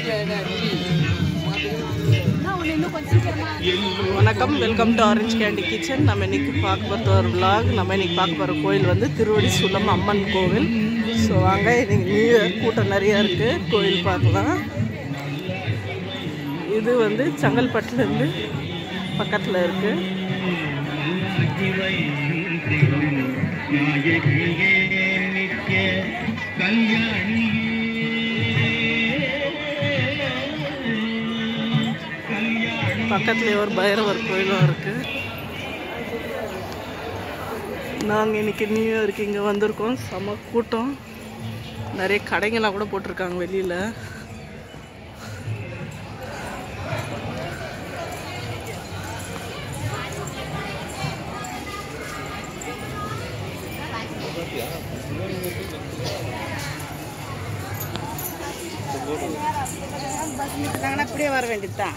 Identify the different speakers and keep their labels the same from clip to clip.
Speaker 1: வணக்கம் welcome to orange candy kitchen நம்ம இன்னைக்கு பார்க்க போகிற ஒரு vlog நம்ம இன்னைக்கு பார்க்க போகிற கோயில் வந்து திருவடி சுலம் அம்மன் கோவில் ஸோ வாங்க இன்னைக்கு நியூ இயர் கூட்டம் நிறையா இருக்குது கோயில் பார்க்கலாம் இது வந்து செங்கல்பட்டுலேருந்து பக்கத்தில் இருக்குது பக்கத்துலேயே ஒரு பைரவர் கோயிலும் இருக்குது நாங்கள் இன்னைக்கு நியூ இயருக்கு இங்கே வந்திருக்கோம் செம கூட்டம் நிறைய கடைங்கெல்லாம் கூட போட்டிருக்காங்க வெளியில் அப்படியே வர வேண்டியதுதான்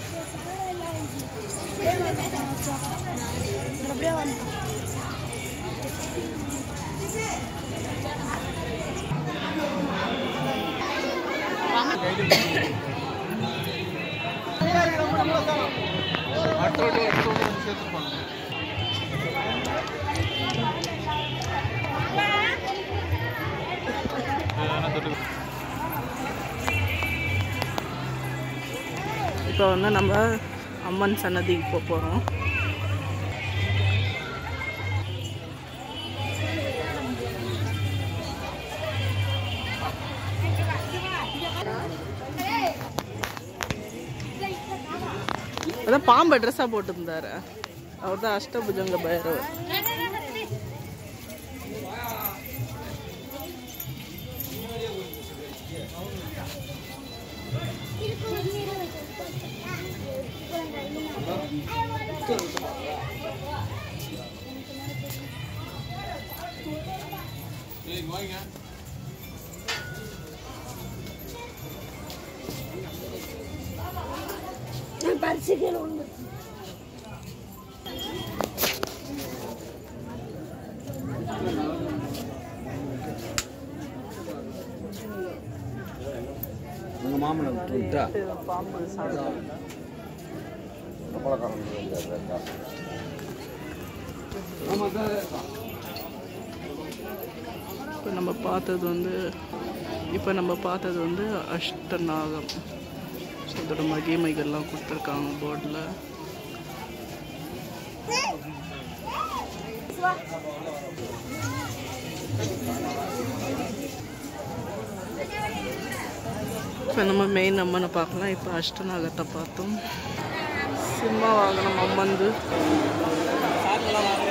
Speaker 1: இப்போ வந்து நம்ம அம்மன் சன்னதிக்கு போக போகிறோம் அதான் பாம்பை ட்ரெஸ்ஸாக போட்டிருந்தாரு அவர் தான் அஷ்டபுஜங்க பைரவர்
Speaker 2: உங்க மாமனை விட்டுட்டா
Speaker 1: பாம்பு சாப்பிடும் இப்போ நம்ம பார்த்தது வந்து இப்போ நம்ம பார்த்தது வந்து அஷ்டநாகம் ஸோ இதோட மகிமைகள்லாம் கொடுத்துருக்காங்க போர்டில் இப்போ நம்ம மெயின் அம்மனை பார்க்கலாம் இப்போ அஷ்டநாகத்தை பார்த்தோம் சிம்ம வாகனம் அம்மந்து